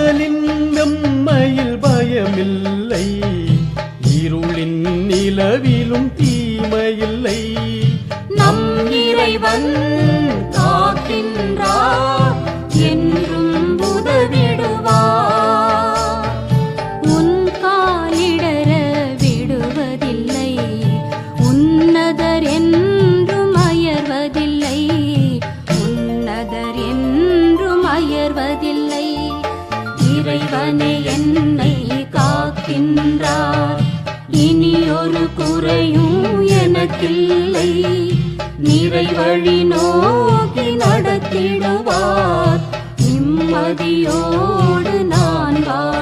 பகலின் வெம்மையில் பயமில்லை இருளின் நிலவிலும் தீமையில்லை நம் இறைவன் காக்கின்றார் என்றும் உதவிடுவார் உன் காலிடர விடுவதில்லை உன்னதர் என்றும் அயர்வதில்லை உன்னதர் என்றும் அயர்வதில்லை இறைவனே என்னை காக்கின்றார் இனி ஒரு குறையும் எனக்கில்லை நிறை வழி நோக்கி நடத்திடுவார் நிம்மதியோடு நான் வா